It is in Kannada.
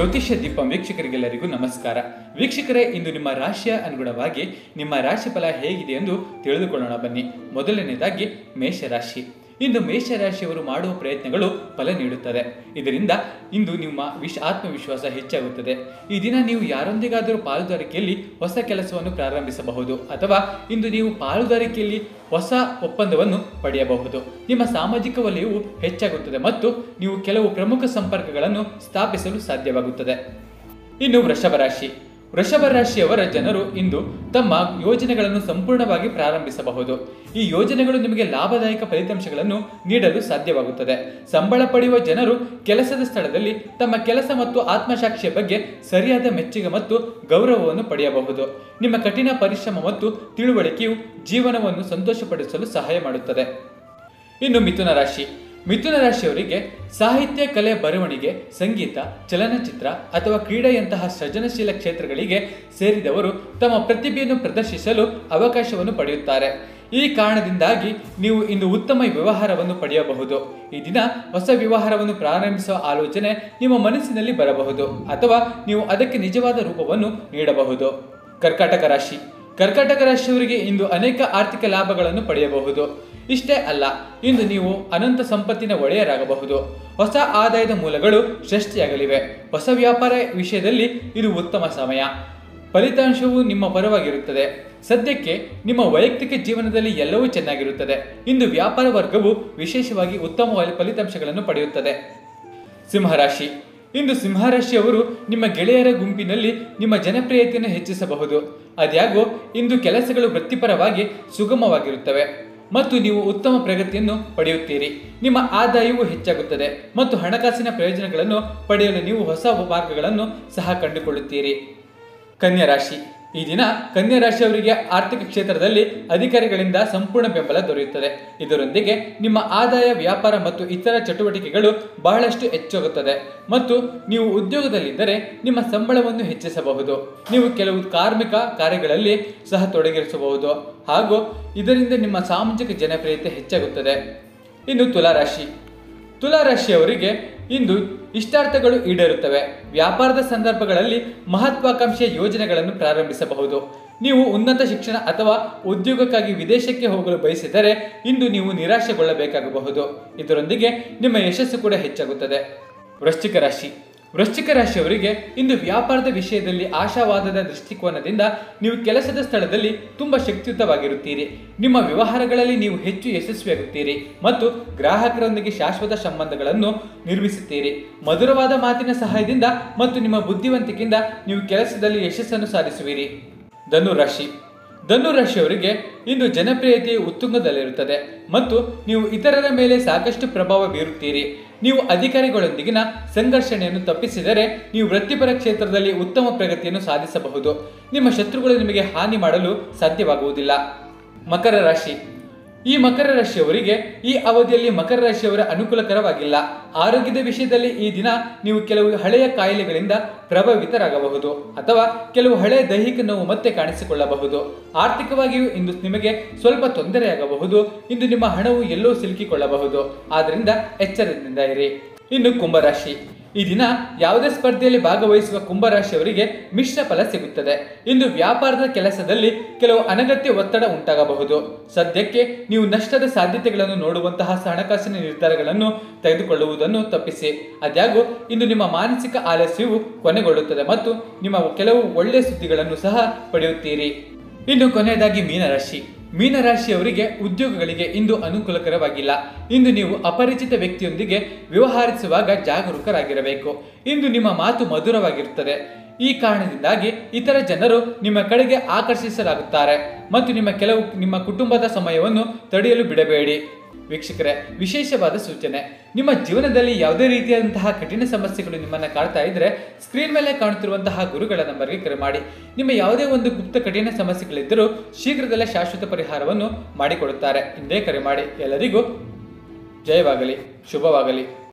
ಜ್ಯೋತಿಷ್ಯ ದೀಪಂ ವೀಕ್ಷಕರಿಗೆಲ್ಲರಿಗೂ ನಮಸ್ಕಾರ ವೀಕ್ಷಕರೇ ಇಂದು ನಿಮ್ಮ ರಾಶಿಯ ಅನುಗುಣವಾಗಿ ನಿಮ್ಮ ರಾಶಿಫಲ ಹೇಗಿದೆ ಎಂದು ತಿಳಿದುಕೊಳ್ಳೋಣ ಬನ್ನಿ ಮೊದಲನೇದಾಗಿ ಮೇಷರಾಶಿ ಇಂದು ಮೇಷರಾಶಿಯವರು ಮಾಡುವ ಪ್ರಯತ್ನಗಳು ಫಲ ನೀಡುತ್ತದೆ ಇದರಿಂದ ಇಂದು ನಿಮ್ಮ ವಿಶ್ ಆತ್ಮವಿಶ್ವಾಸ ಹೆಚ್ಚಾಗುತ್ತದೆ ಈ ದಿನ ನೀವು ಯಾರೊಂದಿಗಾದರೂ ಪಾಲುದಾರಿಕೆಯಲ್ಲಿ ಹೊಸ ಕೆಲಸವನ್ನು ಪ್ರಾರಂಭಿಸಬಹುದು ಅಥವಾ ಇಂದು ನೀವು ಪಾಲುದಾರಿಕೆಯಲ್ಲಿ ಹೊಸ ಒಪ್ಪಂದವನ್ನು ಪಡೆಯಬಹುದು ನಿಮ್ಮ ಸಾಮಾಜಿಕ ವಲಯವು ಹೆಚ್ಚಾಗುತ್ತದೆ ಮತ್ತು ನೀವು ಕೆಲವು ಪ್ರಮುಖ ಸಂಪರ್ಕಗಳನ್ನು ಸ್ಥಾಪಿಸಲು ಸಾಧ್ಯವಾಗುತ್ತದೆ ಇನ್ನು ವೃಷಭ ರಾಶಿ ವೃಷಭ ರಾಶಿಯವರ ಜನರು ಇಂದು ತಮ್ಮ ಯೋಜನೆಗಳನ್ನು ಸಂಪೂರ್ಣವಾಗಿ ಪ್ರಾರಂಭಿಸಬಹುದು ಈ ಯೋಜನೆಗಳು ನಿಮಗೆ ಲಾಭದಾಯಕ ಫಲಿತಾಂಶಗಳನ್ನು ನೀಡಲು ಸಾಧ್ಯವಾಗುತ್ತದೆ ಸಂಬಳ ಪಡೆಯುವ ಜನರು ಕೆಲಸದ ಸ್ಥಳದಲ್ಲಿ ತಮ್ಮ ಕೆಲಸ ಮತ್ತು ಆತ್ಮಸಾಕ್ಷಿಯ ಬಗ್ಗೆ ಸರಿಯಾದ ಮೆಚ್ಚುಗೆ ಮತ್ತು ಗೌರವವನ್ನು ಪಡೆಯಬಹುದು ನಿಮ್ಮ ಕಠಿಣ ಪರಿಶ್ರಮ ಮತ್ತು ತಿಳುವಳಿಕೆಯು ಜೀವನವನ್ನು ಸಂತೋಷಪಡಿಸಲು ಸಹಾಯ ಮಾಡುತ್ತದೆ ಇನ್ನು ಮಿಥುನ ರಾಶಿ ಮಿಥುನ ರಾಶಿಯವರಿಗೆ ಸಾಹಿತ್ಯ ಕಲೆ ಬರವಣಿಗೆ ಸಂಗೀತ ಚಲನಚಿತ್ರ ಅಥವಾ ಕ್ರೀಡೆಯಂತಹ ಸೃಜನಶೀಲ ಕ್ಷೇತ್ರಗಳಿಗೆ ಸೇರಿದವರು ತಮ್ಮ ಪ್ರತಿಭೆಯನ್ನು ಪ್ರದರ್ಶಿಸಲು ಅವಕಾಶವನ್ನು ಪಡೆಯುತ್ತಾರೆ ಈ ಕಾರಣದಿಂದಾಗಿ ನೀವು ಇಂದು ಉತ್ತಮ ವ್ಯವಹಾರವನ್ನು ಪಡೆಯಬಹುದು ಈ ದಿನ ಹೊಸ ವ್ಯವಹಾರವನ್ನು ಪ್ರಾರಂಭಿಸುವ ಆಲೋಚನೆ ನಿಮ್ಮ ಮನಸ್ಸಿನಲ್ಲಿ ಬರಬಹುದು ಅಥವಾ ನೀವು ಅದಕ್ಕೆ ನಿಜವಾದ ರೂಪವನ್ನು ನೀಡಬಹುದು ಕರ್ಕಾಟಕ ರಾಶಿ ಕರ್ಕಾಟಕ ರಾಶಿಯವರಿಗೆ ಇಂದು ಅನೇಕ ಆರ್ಥಿಕ ಲಾಭಗಳನ್ನು ಪಡೆಯಬಹುದು ಇಷ್ಟೇ ಅಲ್ಲ ಇಂದು ನೀವು ಅನಂತ ಸಂಪತ್ತಿನ ಒಡೆಯರಾಗಬಹುದು ಹೊಸ ಆದಾಯದ ಮೂಲಗಳು ಸೃಷ್ಟಿಯಾಗಲಿವೆ ಹೊಸ ವ್ಯಾಪಾರ ವಿಷಯದಲ್ಲಿ ಇದು ಉತ್ತಮ ಸಮಯ ಫಲಿತಾಂಶವು ನಿಮ್ಮ ಪರವಾಗಿರುತ್ತದೆ ಸದ್ಯಕ್ಕೆ ನಿಮ್ಮ ವೈಯಕ್ತಿಕ ಜೀವನದಲ್ಲಿ ಎಲ್ಲವೂ ಚೆನ್ನಾಗಿರುತ್ತದೆ ಇಂದು ವ್ಯಾಪಾರ ವರ್ಗವು ವಿಶೇಷವಾಗಿ ಉತ್ತಮ ಫಲಿತಾಂಶಗಳನ್ನು ಪಡೆಯುತ್ತದೆ ಸಿಂಹರಾಶಿ ಇಂದು ಸಿಂಹರಾಶಿಯವರು ನಿಮ್ಮ ಗೆಳೆಯರ ಗುಂಪಿನಲ್ಲಿ ನಿಮ್ಮ ಜನಪ್ರಿಯತೆಯನ್ನು ಹೆಚ್ಚಿಸಬಹುದು ಆದಾಗ್ಯೂ ಇಂದು ಕೆಲಸಗಳು ವೃತ್ತಿಪರವಾಗಿ ಸುಗಮವಾಗಿರುತ್ತವೆ ಮತ್ತು ನೀವು ಉತ್ತಮ ಪ್ರಗತಿಯನ್ನು ಪಡೆಯುತ್ತೀರಿ ನಿಮ್ಮ ಆದಾಯವು ಹೆಚ್ಚಾಗುತ್ತದೆ ಮತ್ತು ಹಣಕಾಸಿನ ಪ್ರಯೋಜನಗಳನ್ನು ಪಡೆಯಲು ನೀವು ಹೊಸ ಮಾರ್ಗಗಳನ್ನು ಸಹ ಕಂಡುಕೊಳ್ಳುತ್ತೀರಿ ಕನ್ಯಾ ರಾಶಿ ಈ ದಿನ ಕನ್ಯಾ ರಾಶಿಯವರಿಗೆ ಆರ್ಥಿಕ ಕ್ಷೇತ್ರದಲ್ಲಿ ಅಧಿಕಾರಿಗಳಿಂದ ಸಂಪೂರ್ಣ ಬೆಂಬಲ ದೊರೆಯುತ್ತದೆ ಇದರೊಂದಿಗೆ ನಿಮ್ಮ ಆದಾಯ ವ್ಯಾಪಾರ ಮತ್ತು ಇತರ ಚಟುವಟಿಕೆಗಳು ಬಹಳಷ್ಟು ಹೆಚ್ಚಾಗುತ್ತದೆ ಮತ್ತು ನೀವು ಉದ್ಯೋಗದಲ್ಲಿದ್ದರೆ ನಿಮ್ಮ ಸಂಬಳವನ್ನು ಹೆಚ್ಚಿಸಬಹುದು ನೀವು ಕೆಲವು ಕಾರ್ಮಿಕ ಕಾರ್ಯಗಳಲ್ಲಿ ಸಹ ತೊಡಗಿಸಬಹುದು ಹಾಗೂ ಇದರಿಂದ ನಿಮ್ಮ ಸಾಮಾಜಿಕ ಜನಪ್ರಿಯತೆ ಹೆಚ್ಚಾಗುತ್ತದೆ ಇನ್ನು ತುಲಾರಾಶಿ ತುಲಾರಾಶಿಯವರಿಗೆ ಇಂದು ಇಷ್ಟಾರ್ಥಗಳು ಈಡೇರುತ್ತವೆ ವ್ಯಾಪಾರದ ಸಂದರ್ಭಗಳಲ್ಲಿ ಮಹತ್ವಾಕಾಂಕ್ಷೆಯ ಯೋಜನೆಗಳನ್ನು ಪ್ರಾರಂಭಿಸಬಹುದು ನೀವು ಉನ್ನತ ಶಿಕ್ಷಣ ಅಥವಾ ಉದ್ಯೋಗಕ್ಕಾಗಿ ವಿದೇಶಕ್ಕೆ ಹೋಗಲು ಬಯಸಿದರೆ ಇಂದು ನೀವು ನಿರಾಶೆಗೊಳ್ಳಬೇಕಾಗಬಹುದು ಇದರೊಂದಿಗೆ ನಿಮ್ಮ ಯಶಸ್ಸು ಕೂಡ ಹೆಚ್ಚಾಗುತ್ತದೆ ವೃಶ್ಚಿಕ ರಾಶಿ ವೃಶ್ಚಿಕ ರಾಶಿಯವರಿಗೆ ಇಂದು ವ್ಯಾಪಾರದ ವಿಷಯದಲ್ಲಿ ಆಶಾವಾದದ ದೃಷ್ಟಿಕೋನದಿಂದ ನೀವು ಕೆಲಸದ ಸ್ಥಳದಲ್ಲಿ ತುಂಬ ಶಕ್ತಿಯುತವಾಗಿರುತ್ತೀರಿ ನಿಮ್ಮ ವ್ಯವಹಾರಗಳಲ್ಲಿ ನೀವು ಹೆಚ್ಚು ಯಶಸ್ವಿಯಾಗುತ್ತೀರಿ ಮತ್ತು ಗ್ರಾಹಕರೊಂದಿಗೆ ಶಾಶ್ವತ ಸಂಬಂಧಗಳನ್ನು ನಿರ್ಮಿಸುತ್ತೀರಿ ಮಧುರವಾದ ಮಾತಿನ ಸಹಾಯದಿಂದ ಮತ್ತು ನಿಮ್ಮ ಬುದ್ಧಿವಂತಿಕೆಯಿಂದ ನೀವು ಕೆಲಸದಲ್ಲಿ ಯಶಸ್ಸನ್ನು ಸಾಧಿಸುವಿರಿ ಧನುರಾಶಿ ಧನುರಾಶಿಯವರಿಗೆ ಇಂದು ಜನಪ್ರಿಯತೆಯು ಉತ್ತುಂಗದಲ್ಲಿರುತ್ತದೆ ಮತ್ತು ನೀವು ಇತರರ ಮೇಲೆ ಸಾಕಷ್ಟು ಪ್ರಭಾವ ಬೀರುತ್ತೀರಿ ನೀವು ಅಧಿಕಾರಿಗಳೊಂದಿಗಿನ ಸಂಘರ್ಷಣೆಯನ್ನು ತಪ್ಪಿಸಿದರೆ ನೀವು ವೃತ್ತಿಪರ ಕ್ಷೇತ್ರದಲ್ಲಿ ಉತ್ತಮ ಪ್ರಗತಿಯನ್ನು ಸಾಧಿಸಬಹುದು ನಿಮ್ಮ ಶತ್ರುಗಳು ನಿಮಗೆ ಹಾನಿ ಮಾಡಲು ಸಾಧ್ಯವಾಗುವುದಿಲ್ಲ ಮಕರ ರಾಶಿ ಈ ಮಕರ ರಾಶಿಯವರಿಗೆ ಈ ಅವಧಿಯಲ್ಲಿ ಮಕರ ರಾಶಿಯವರ ಅನುಕೂಲಕರವಾಗಿಲ್ಲ ಆರೋಗ್ಯದ ವಿಷಯದಲ್ಲಿ ಈ ದಿನ ನೀವು ಕೆಲವು ಹಳೆಯ ಕಾಯಿಲೆಗಳಿಂದ ಪ್ರಭಾವಿತರಾಗಬಹುದು ಅಥವಾ ಕೆಲವು ಹಳೆಯ ದೈಹಿಕ ನೋವು ಮತ್ತೆ ಕಾಣಿಸಿಕೊಳ್ಳಬಹುದು ಆರ್ಥಿಕವಾಗಿಯೂ ಇಂದು ನಿಮಗೆ ಸ್ವಲ್ಪ ತೊಂದರೆಯಾಗಬಹುದು ಇಂದು ನಿಮ್ಮ ಹಣವು ಎಲ್ಲೋ ಸಿಲುಕಿಕೊಳ್ಳಬಹುದು ಆದ್ದರಿಂದ ಎಚ್ಚರದಿಂದ ಇರಿ ಇನ್ನು ಕುಂಭರಾಶಿ ಈ ದಿನ ಯಾವುದೇ ಸ್ಪರ್ಧೆಯಲ್ಲಿ ಭಾಗವಹಿಸುವ ಕುಂಭರಾಶಿಯವರಿಗೆ ಮಿಶ್ರ ಫಲ ಸಿಗುತ್ತದೆ ಇಂದು ವ್ಯಾಪಾರದ ಕೆಲಸದಲ್ಲಿ ಕೆಲವು ಅನಗತ್ಯ ಒತ್ತಡ ಉಂಟಾಗಬಹುದು ಸದ್ಯಕ್ಕೆ ನೀವು ನಷ್ಟದ ಸಾಧ್ಯತೆಗಳನ್ನು ನೋಡುವಂತಹ ಹಣಕಾಸಿನ ನಿರ್ಧಾರಗಳನ್ನು ತೆಗೆದುಕೊಳ್ಳುವುದನ್ನು ತಪ್ಪಿಸಿ ಆದಾಗ್ಯೂ ಇಂದು ನಿಮ್ಮ ಮಾನಸಿಕ ಆಲಸ್ಯವು ಕೊನೆಗೊಳ್ಳುತ್ತದೆ ಮತ್ತು ನಿಮ್ಮ ಕೆಲವು ಒಳ್ಳೆಯ ಸುದ್ದಿಗಳನ್ನು ಸಹ ಪಡೆಯುತ್ತೀರಿ ಇನ್ನು ಕೊನೆಯದಾಗಿ ಮೀನರಾಶಿ ಮೀನರಾಶಿಯವರಿಗೆ ಉದ್ಯೋಗಗಳಿಗೆ ಇಂದು ಅನುಕೂಲಕರವಾಗಿಲ್ಲ ಇಂದು ನೀವು ಅಪರಿಚಿತ ವ್ಯಕ್ತಿಯೊಂದಿಗೆ ವ್ಯವಹರಿಸುವಾಗ ಜಾಗರೂಕರಾಗಿರಬೇಕು ಇಂದು ನಿಮ್ಮ ಮಾತು ಮಧುರವಾಗಿರುತ್ತದೆ ಈ ಕಾರಣದಿಂದಾಗಿ ಇತರ ಜನರು ನಿಮ್ಮ ಕಡೆಗೆ ಆಕರ್ಷಿಸಲಾಗುತ್ತಾರೆ ಮತ್ತು ನಿಮ್ಮ ಕೆಲವು ನಿಮ್ಮ ಕುಟುಂಬದ ಸಮಯವನ್ನು ತಡೆಯಲು ಬಿಡಬೇಡಿ ವೀಕ್ಷಕರೇ ವಿಶೇಷವಾದ ಸೂಚನೆ ನಿಮ್ಮ ಜೀವನದಲ್ಲಿ ಯಾವುದೇ ರೀತಿಯಾದಂತಹ ಕಠಿಣ ಸಮಸ್ಯೆಗಳು ನಿಮ್ಮನ್ನು ಕಾಡ್ತಾ ಇದ್ರೆ ಸ್ಕ್ರೀನ್ ಮೇಲೆ ಕಾಣುತ್ತಿರುವಂತಹ ಗುರುಗಳ ನಂಬರ್ಗೆ ಕರೆ ಮಾಡಿ ನಿಮ್ಮ ಯಾವುದೇ ಒಂದು ಗುಪ್ತ ಕಠಿಣ ಸಮಸ್ಯೆಗಳಿದ್ದರೂ ಶೀಘ್ರದಲ್ಲೇ ಶಾಶ್ವತ ಪರಿಹಾರವನ್ನು ಮಾಡಿಕೊಡುತ್ತಾರೆ ಹಿಂದೆ ಕರೆ ಮಾಡಿ ಎಲ್ಲರಿಗೂ ಜಯವಾಗಲಿ ಶುಭವಾಗಲಿ